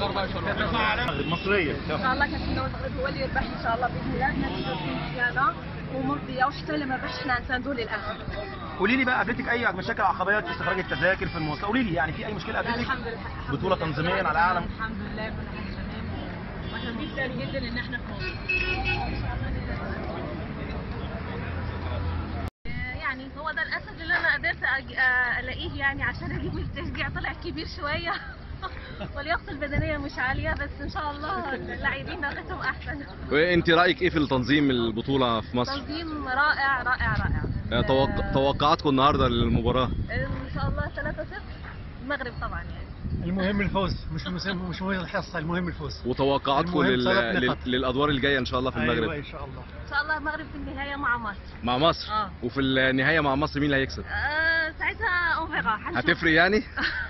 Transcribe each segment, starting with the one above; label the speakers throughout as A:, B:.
A: مصريه
B: ان شاء الله كابتن المغرب هو اللي يربح ان شاء الله باذن الله النتيجه تكون زياده ومرضيه وحتى اللي ما ربحش احنا نساندوه للاخر
A: قولي لي بقى قابلتك اي مشاكل عقبات في استخراج التذاكر في المواصلات قولي لي يعني في اي مشكله قابلتك
B: الحمد لله الحمد
A: بطوله
B: لله.
A: تنظيميا على اعلى
B: الحمد لله كل حاجه تمام واحنا بنسعد جدا ان احنا في مصر يعني هو ده الاسد اللي انا قدرت أج- آه، الاقيه يعني عشان اجيب التشجيع طلع كبير شويه ولياقته البدنيه مش عاليه بس ان شاء الله اللاعبين طاقتهم احسن
C: وانت رايك ايه في تنظيم البطوله في مصر
B: تنظيم رائع رائع رائع
C: توق... توقعاتكم النهارده للمباراه
B: ان شاء الله 3 0 المغرب طبعا يعني
D: المهم الفوز مش المهم مش مهم الحصه المهم الفوز
C: وتوقعاتكم
D: المهم
C: لل...
D: ثلاث
C: لل...
D: نقاط.
C: للادوار الجايه ان شاء الله في
D: ايوه
C: المغرب
D: ان شاء الله
B: ان شاء الله المغرب في النهايه مع مصر
C: مع مصر
B: آه.
C: وفي النهايه مع مصر مين اللي هيكسب
B: آه ساعتها اون فيغا
C: هتفرق يعني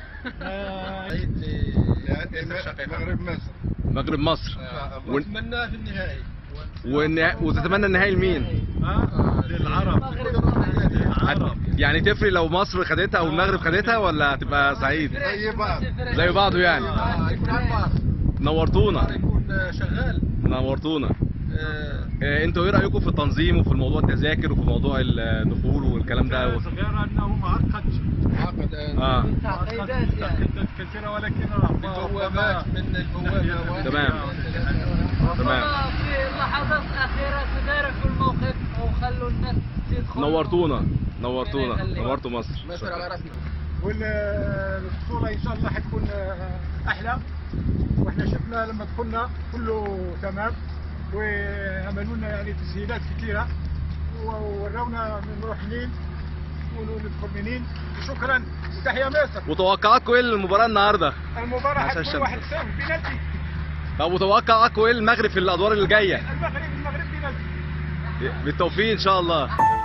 E: المغرب مصر
C: مغرب مصر ون...
E: ونتمنى في النهائي
C: والنها... وتتمنى النهائي لمين
D: للعرب
C: هت... يعني تفرق لو مصر خدتها او المغرب خدتها ولا هتبقى سعيد
E: زي بعض
C: زي بعضه يعني
E: يكون على بعض
C: نورتونا
E: يكون شغال
C: نورتونا
E: آه،
C: آه، انتوا ايه رايكم في التنظيم وفي موضوع التذاكر وفي موضوع الدخول والكلام ده
D: غير انه معقد
E: عقد آه،
C: اه
D: تعقيدات تعقيدات كثيره ولكن
E: بوابات من البوابه واحدة.
C: تمام. تمام
F: في لحظات أخيرة تداركوا الموقف وخلوا الناس تدخل
C: نورتونا نورتونا
F: الله يخليك.
C: نورتوا مصر
E: مصر على راسنا
D: والبطوله ان شاء الله حتكون احلى واحنا شفنا لما دخلنا كله تمام وعملوا لنا يعني تسهيلات كثيره وورونا نروح منين وندخل منين وشكرا وتحيا مصر
C: وتوقعاتكم ايه للمباراه النهارده
D: المباراه
C: عشان
D: حتكون
C: الشمس.
D: 1-0 بنالتي
C: طب وتوقعاتكم ايه المغرب في الادوار اللي جايه
D: المغرب المغرب بنالتي
C: بالتوفيق ان شاء الله